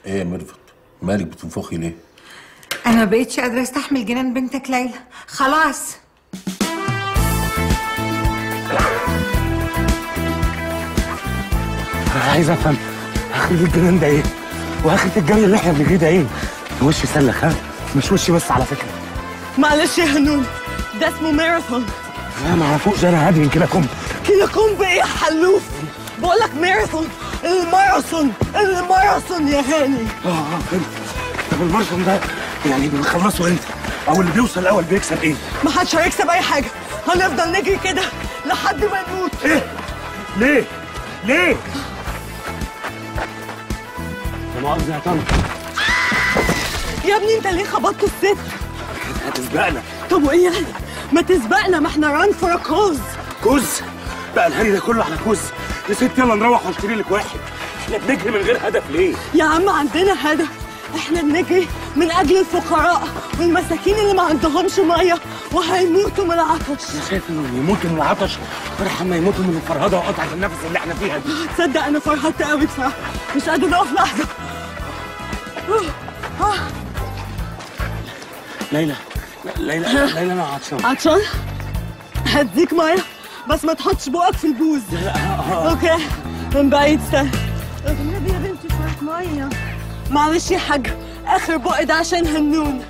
ايه يا ميرفت مالك بتنفخي ليه انا ما بقتش قادره استحمل جنان بنتك ليلى خلاص انا عايز افهم اخرة الجنان ده ايه واخرة الجري اللي احنا بنجريه ده ايه وش سلخ ها مش وشي بس على فكره معلش يا هنون ده اسمه ماراثون لا ما اعرفوش انا هادي كده كم كده كومب ايه يا حلوف بقول لك ماراثون الماراثون الماراثون يا هاني اه اه فهمت طب الماراثون ده يعني بنخلصه امتى او اللي بيوصل الاول بيكسب ايه ما حدش هيكسب اي حاجه هنفضل نجري كده لحد ما نموت ايه ليه ليه لا مؤاخذة يا طنط يا ابني انت ليه خبطت الست هتسبقنا طب وايه يعني ما تسبقنا ما احنا ران فور كوز كوز بقى الهري ده كله على كوز يا ست يلا نروح واشتري لك واحد احنا بنجري من غير هدف ليه يا عم عندنا هدف احنا بنجري من اجل الفقراء والمساكين اللي ما عندهمش ميه وهيموتوا من العطش انا شايف انهم يموتوا من العطش فرح ما يموتوا من الفرهده وقطعه النفس اللي احنا فيها دي تصدق انا فرحت قوي بصراحه مش قادره اقف لحظه ليلى ليلى ليلى انا عطشان عطشان هديك ميه بس ما تحطش بقك في البوز اوكي من بعيد استنى النبي يا بنتي شويه ميه معلش يا حاج اخر بق ده عشان هنون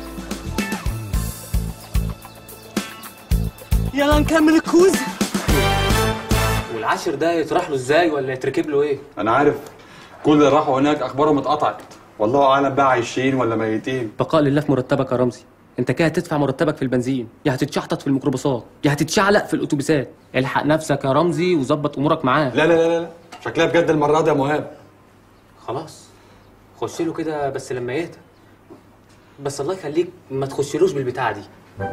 يلا نكمل الكوز والعاشر ده يطرح له ازاي ولا يتركب له ايه؟ انا عارف كل اللي راحوا هناك اخبارهم اتقطعت والله اعلم بقى عايشين ولا ميتين بقاء لله في مرتبك يا رمزي انت كده هتدفع مرتبك في البنزين يا هتتشحطط في الميكروباصات يا هتتشعلق في الاتوبيسات الحق نفسك يا رمزي وظبط امورك معاه لا لا لا لا شكلها بجد المره دي يا مهاب خلاص خش له كده بس لما يهدى بس الله يخليك ما تخشلوش بالبتاعه دي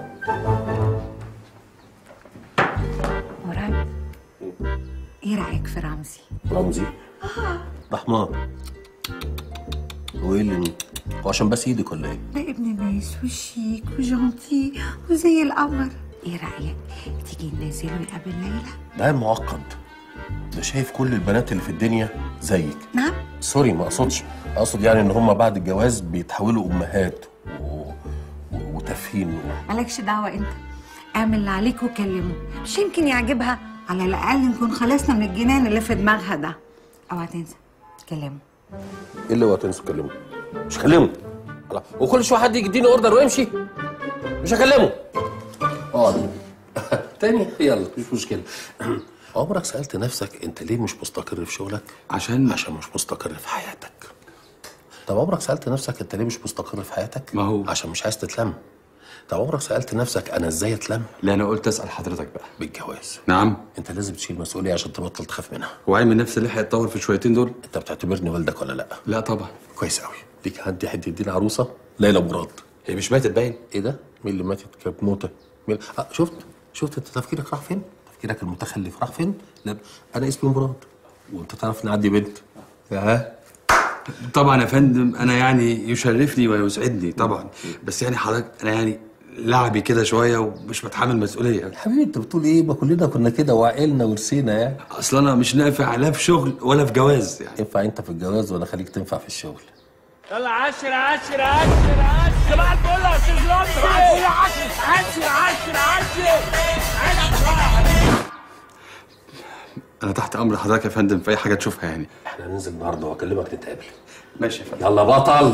مراد ايه رايك في رمزي رمزي ده حمار وايه اللي هو عشان بس ايدك ولا ايه ده ابن ناس وشيك وجونتي وزي القمر ايه رايك تيجي ننزله يقابل ليلى ده معقد ده شايف كل البنات اللي في الدنيا زيك نعم سوري ما اقصدش اقصد يعني ان هم بعد الجواز بيتحولوا امهات و... و... وتافهين مالكش دعوه انت اعمل اللي عليك وكلمه مش يمكن يعجبها على الاقل نكون خلصنا من الجنان اللي في دماغها ده اوعى تنسى كلمه ايه اللي هو تنسوا تكلمه مش هكلمه خلاص. وكل شويه حد يديني اوردر ويمشي مش هكلمه اقعد تاني يلا مش مشكله عمرك سالت نفسك انت ليه مش مستقر في شغلك عشان عشان مش مستقر في حياتك طب عمرك سالت نفسك انت ليه مش مستقر في حياتك ما هو عشان مش عايز تتلم طب عمرك سالت نفسك انا ازاي اتلم لا انا قلت اسال حضرتك بقى بالجواز نعم انت لازم تشيل مسؤوليه عشان تبطل تخاف منها هو علم النفس اللي هيتطور في الشويتين دول انت بتعتبرني والدك ولا لا لا طبعا كويس قوي ليك حد يحد يدينا عروسه ليلى مراد هي مش ماتت باين ايه ده مين اللي ماتت كانت موته مين آه شفت شفت انت تفكيرك راح فين تفكيرك المتخلف راح فين لا انا اسمي مراد وانت تعرف ان عندي بنت ها طبعا يا فندم انا يعني يشرفني ويسعدني طبعا بس يعني حضرتك انا يعني لعبي كده شويه ومش بتحمل مسؤوليه حبيبي انت بتقول ايه ما كلنا كنا كده وعقلنا ورسينا يعني اصل انا مش نافع لا في شغل ولا في جواز يعني ينفع انت في الجواز وانا خليك تنفع في الشغل يلا عشر عشر عشر عشر صباح الفل يا استاذ لطفي صباح الفل عشر عشر عشر عشر انا تحت امر حضرتك يا فندم في اي حاجه تشوفها يعني احنا ننزل النهارده واكلمك نتقابل ماشي يا فندم يلا بطل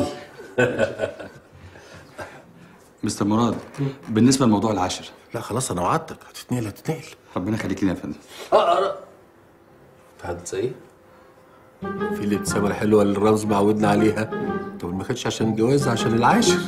مستر مراد بالنسبه لموضوع العشر لا خلاص انا وعدتك هتتنقل هتتنقل ربنا يخليك لنا يا فندم هتنسى ايه؟ في الابتسامه الحلوه اللي الرمز معودنا عليها طب ما كانتش عشان الجواز عشان العاشر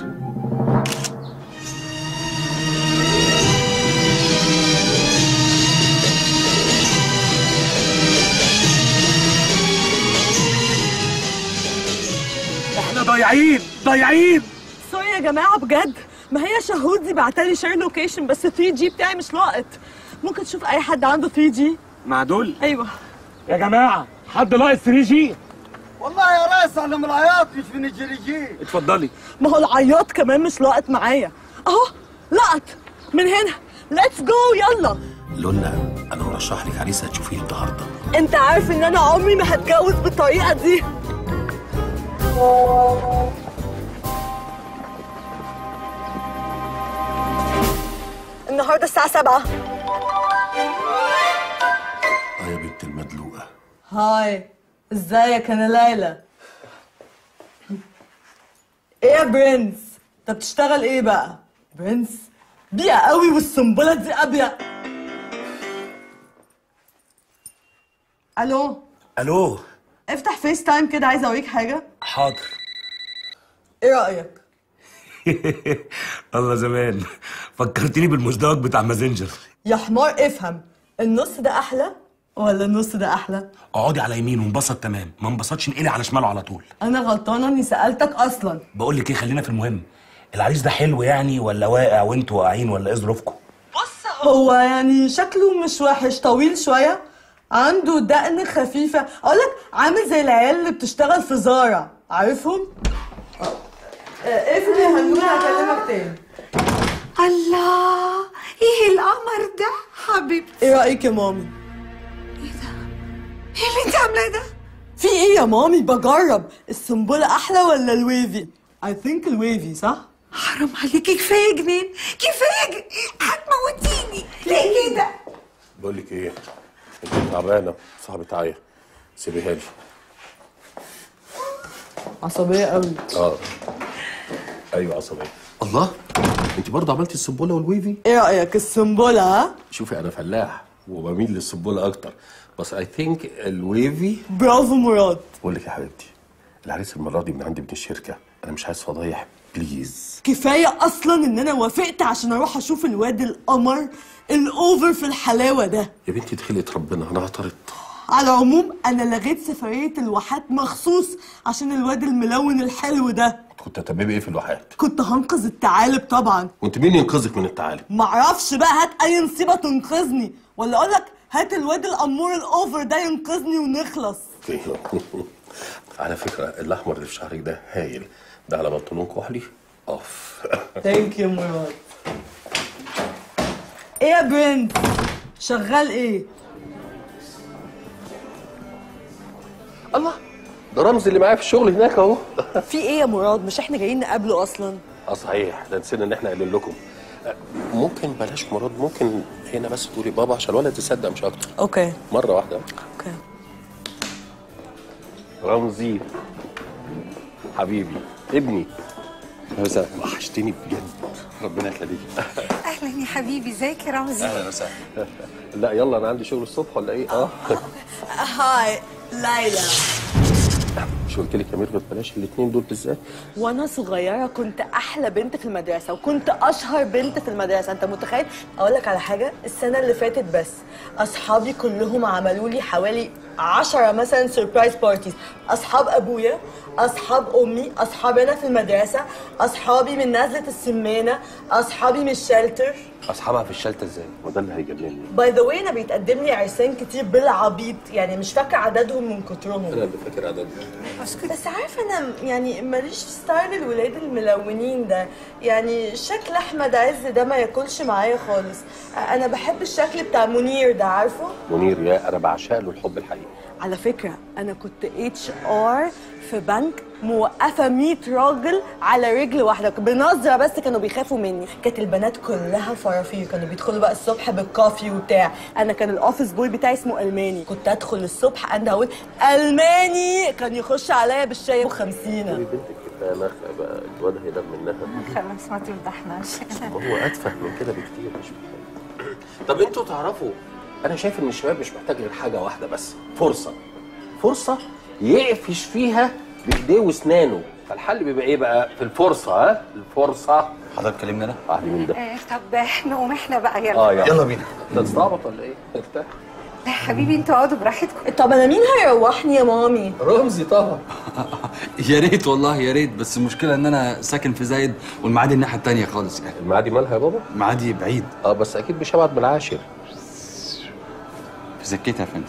احنا ضايعين ضايعين سوري يا جماعه بجد ما هي شهود دي بعتلي شير لوكيشن بس 3 جي بتاعي مش لاقط ممكن تشوف اي حد عنده 3 جي مع دول ايوه يا جماعه حد ناقص 3 جي والله يا ريس احنا من العياط مش من الجريجين اتفضلي ما هو العياط كمان مش لاقط معايا اهو لقط من هنا ليتس جو يلا لولا انا مرشح لك عريس هتشوفيه النهارده انت عارف ان انا عمري ما هتجوز بالطريقه دي النهارده الساعة 7 اه يا بنت المدلوقه هاي ازيك انا ليلى ايه يا برنس انت بتشتغل ايه بقى برنس بيئة قوي والسنبلة دي ابيض الو الو افتح فيس تايم كده عايزه اوريك حاجه حاضر ايه رايك الله زمان فكرتني بالمزدوج بتاع مازنجر يا حمار افهم النص ده احلى ولا النص ده احلى اقعدي على يمين وانبسط تمام ما انبسطش انقلي على شماله على طول انا غلطانه اني سالتك اصلا بقول لك ايه خلينا في المهم العريس ده حلو يعني ولا واقع وانتوا واقعين ولا ايه ظروفكم بص هو يعني شكله مش وحش طويل شويه عنده دقن خفيفه اقول لك عامل زي العيال اللي بتشتغل في زارع عارفهم اقفل يا هنونا هكلمك تاني الله ايه القمر ده حبيبتي ايه رايك يا مامي ايه اللي انت عاملاه ده في ايه يا مامي بجرب السنبله احلى ولا الويفي اي ثينك الويفي صح حرام عليكي كفايه جنين كفايه ج- هتموتيني ليه كده بقول لك ايه انت تعبانه صاحبة عيا سيبيها لي عصبيه قوي اه ايوه عصبيه الله انت برضه عملتي السبوله والويفي ايه رايك السنبله ها شوفي انا فلاح وبميل للسبوله اكتر بس اي ثينك الويفي برافو مراد بقول لك يا حبيبتي العريس المره دي من عندي من الشركه انا مش عايز فضايح بليز كفايه اصلا ان انا وافقت عشان اروح اشوف الواد القمر الاوفر في الحلاوه ده يا بنتي دي خلقه ربنا انا اعترضت على العموم انا لغيت سفريه الواحات مخصوص عشان الواد الملون الحلو ده كنت هتعملي ايه في الواحات كنت هنقذ الثعالب طبعا وانت مين ينقذك من التعالي معرفش بقى هات اي نصيبه تنقذني ولا اقول لك هات الواد الامور الاوفر ده ينقذني ونخلص على فكره الاحمر اللي في شعرك ده هايل ده على بنطلون كحلي اوف ثانك يو مراد ايه يا برنس شغال ايه الله ده رمزي اللي معايا في الشغل هناك اهو في ايه يا مراد مش احنا جايين نقابله اصلا اه صحيح ده نسينا ان احنا قايلين لكم آه، ممكن بلاش مراد ممكن هنا بس تقولي بابا عشان الولد يصدق مش اكتر اوكي مره واحده اوكي رمزي حبيبي ابني وحشتني بجد ربنا يخليك اهلا يا حبيبي ازيك يا رمزي اهلا وسهلا لا يلا انا عندي شغل الصبح ولا ايه اه هاي ليلى مش قلت لك يا ميرفت بلاش الاثنين دول بالذات وانا صغيره كنت احلى بنت في المدرسه وكنت اشهر بنت في المدرسه انت متخيل اقول لك على حاجه السنه اللي فاتت بس اصحابي كلهم عملوا لي حوالي عشرة مثلا سربرايز بارتيز اصحاب ابويا اصحاب امي اصحابي انا في المدرسه اصحابي من نزله السمانه اصحابي من الشلتر اصحابها في الشلته ازاي وده اللي هيجنني باي ذا واي انا بيتقدم لي عرسان كتير بالعبيط يعني مش فاكره عددهم من كترهم انا اللي فاكر عدد بس عارفه انا يعني ماليش في ستايل الولاد الملونين ده يعني شكل احمد عز ده ما ياكلش معايا خالص انا بحب الشكل بتاع منير ده عارفه منير يا انا بعشق له الحب الحقيقي على فكره انا كنت اتش ار في بنك موقفه 100 راجل على رجل واحده بنظره بس كانوا بيخافوا مني كانت البنات كلها فرافير كانوا بيدخلوا بقى الصبح بالكافي وبتاع انا كان الاوفيس بوي بتاعي اسمه الماني كنت ادخل الصبح انا اقول الماني كان يخش عليا بالشاي ب 50 بنتك كفايه نخ بقى الواد هينام منها خلاص ما تفضحناش هو اتفه من كده بكتير مش محتاج طب انتوا تعرفوا انا شايف ان الشباب مش محتاج غير حاجه واحده بس فرصه فرصه يقفش فيها بايديه واسنانه فالحل بيبقى ايه بقى في الفرصه ها الفرصه حضرتك كلمني انا واحد من ده آه، طب نقوم احنا بقى يلا اه يلا يلا بينا انت تستعبط ولا ايه ارتاح لا حبيبي انتوا اقعدوا براحتكم طب انا مين هيروحني يا مامي رمزي طبعا يا ريت والله يا ريت بس المشكله ان انا ساكن في زايد والمعادي الناحيه التانية خالص يعني المعادي مالها يا بابا معادي بعيد اه بس اكيد مش هبعت بالعاشر في سكتها يا فندم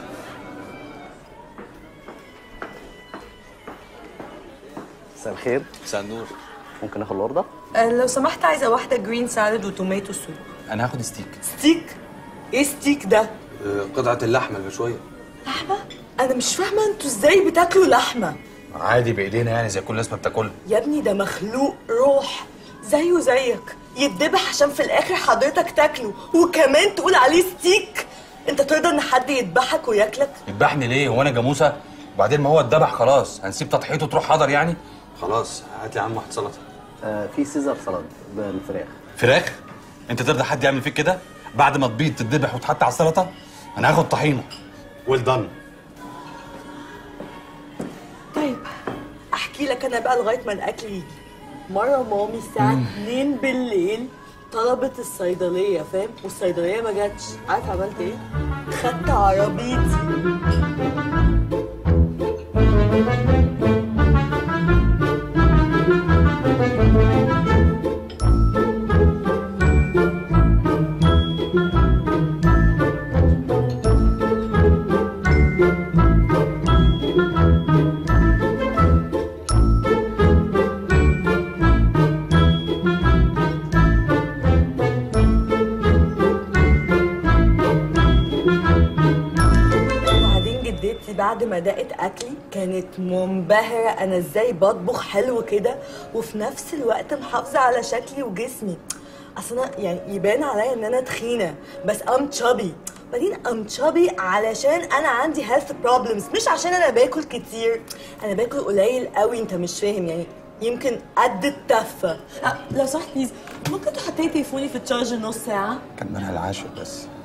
مساء الخير مساء النور ممكن اخد الاوردر لو سمحت عايزه واحده جرين سالاد وتوماتو سوب انا هاخد ستيك ستيك ايه ستيك ده قطعه اللحمه اللي شويه لحمه انا مش فاهمه انتوا ازاي بتاكلوا لحمه عادي بايدينا يعني زي كل الناس ما بتاكلها يا ابني ده مخلوق روح زيه زيك يتذبح عشان في الاخر حضرتك تاكله وكمان تقول عليه ستيك انت ترضى ان حد يذبحك وياكلك يذبحني ليه هو انا جاموسه وبعدين ما هو اتذبح خلاص هنسيب تضحيته تروح حضر يعني خلاص هات لي يا عم واحد سلطه آه في سيزر سلطه بالفراخ فراخ انت ترضى حد يعمل فيك كده بعد ما تبيض تتذبح وتحط على السلطه انا هاخد طحينه ويل دان طيب احكي لك انا بقى لغايه ما الاكل يجي مره مامي الساعه 2 بالليل طلبت الصيدليه فاهم والصيدليه ما جاتش عارف عملت ايه خدت عربيتي وبعدين جدتي بعد ما دقت اكلي كانت منبهره انا ازاي بطبخ حلو كده وفي نفس الوقت محافظه على شكلي وجسمي اصل انا يعني يبان عليا ان انا تخينه بس ام تشابي بعدين ام تشابي علشان انا عندي هيلث بروبلمز مش عشان انا باكل كتير انا باكل قليل قوي انت مش فاهم يعني يمكن قد التفه أه، لو سمحت بليز ممكن تحطي تليفوني في التشارجر نص ساعه كان منها العاشر بس